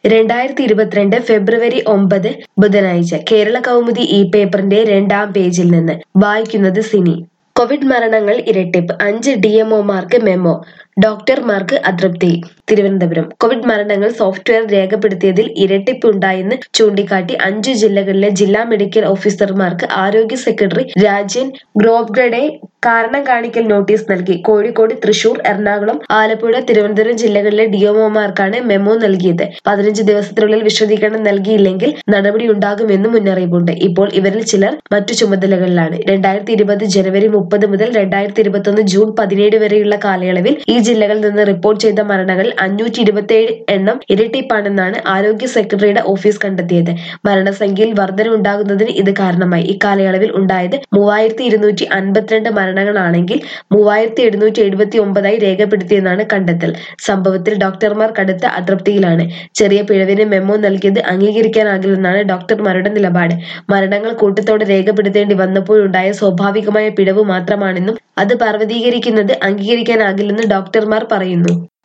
രണ്ടായിരത്തി ഇരുപത്തിരണ്ട് ഫെബ്രുവരി ഒമ്പത് ബുധനാഴ്ച കേരള കൗമുദി ഈ പേപ്പറിന്റെ രണ്ടാം പേജിൽ നിന്ന് വായിക്കുന്നത് സിനി കോവിഡ് മരണങ്ങൾ ഇരട്ടിപ്പ് അഞ്ച് ഡി എംഒമാർക്ക് മെമ്മോ ഡോക്ടർമാർക്ക് അതൃപ്തി തിരുവനന്തപുരം കോവിഡ് മരണങ്ങൾ സോഫ്റ്റ്വെയർ രേഖപ്പെടുത്തിയതിൽ ഇരട്ടിപ്പുണ്ടായെന്ന് ചൂണ്ടിക്കാട്ടി അഞ്ചു ജില്ലകളിലെ ജില്ലാ മെഡിക്കൽ ഓഫീസർമാർക്ക് ആരോഗ്യ സെക്രട്ടറി രാജൻ ഗ്രോവ്ഗഡെ കാരണം കാണിക്കൽ നോട്ടീസ് നൽകി കോഴിക്കോട് തൃശൂർ എറണാകുളം ആലപ്പുഴ തിരുവനന്തപുരം ജില്ലകളിലെ ഡിഎംഒമാർക്കാണ് മെമ്മോ നൽകിയത് പതിനഞ്ച് ദിവസത്തിനുള്ളിൽ വിശദീകരണം നൽകിയില്ലെങ്കിൽ നടപടിയുണ്ടാകുമെന്നും മുന്നറിയിപ്പുണ്ട് ഇപ്പോൾ ഇവരിൽ ചിലർ മറ്റു ചുമതലകളിലാണ് രണ്ടായിരത്തി ഇരുപത് ജനുവരി മുപ്പത് മുതൽ രണ്ടായിരത്തി ഇരുപത്തൊന്ന് ജൂൺ പതിനേഴ് വരെയുള്ള കാലയളവിൽ ഈ ജില്ലകളിൽ നിന്ന് റിപ്പോർട്ട് ചെയ്ത മരണങ്ങളിൽ അഞ്ഞൂറ്റി ഇരുപത്തിയേഴ് എണ്ണം ഇരട്ടിപ്പാണെന്നാണ് ആരോഗ്യ സെക്രട്ടറിയുടെ ഓഫീസ് കണ്ടെത്തിയത് മരണസംഖ്യയിൽ വർധനവുണ്ടാകുന്നതിന് ഇത് കാരണമായി ഇക്കാലയളവിൽ ഉണ്ടായത് മൂവായിരത്തി ഇരുന്നൂറ്റി അൻപത്തിരണ്ട് മരണങ്ങളാണെങ്കിൽ മൂവായിരത്തി എഴുന്നൂറ്റി എഴുപത്തി ഒമ്പതായി രേഖപ്പെടുത്തിയെന്നാണ് കണ്ടെത്തൽ സംഭവത്തിൽ ഡോക്ടർമാർ കടുത്ത അതൃപ്തിയിലാണ് ചെറിയ പിഴവിന് മെമ്മോ നൽകിയത് അംഗീകരിക്കാനാകില്ലെന്നാണ് ഡോക്ടർമാരുടെ നിലപാട് മരണങ്ങൾ കൂട്ടത്തോടെ രേഖപ്പെടുത്തേണ്ടി വന്നപ്പോഴുണ്ടായ സ്വാഭാവികമായ പിഴവ് മാത്രമാണെന്നും അത് പർവ്വതീകരിക്കുന്നത് അംഗീകരിക്കാനാകില്ലെന്ന് ഡോക്ടർമാർ പറയുന്നു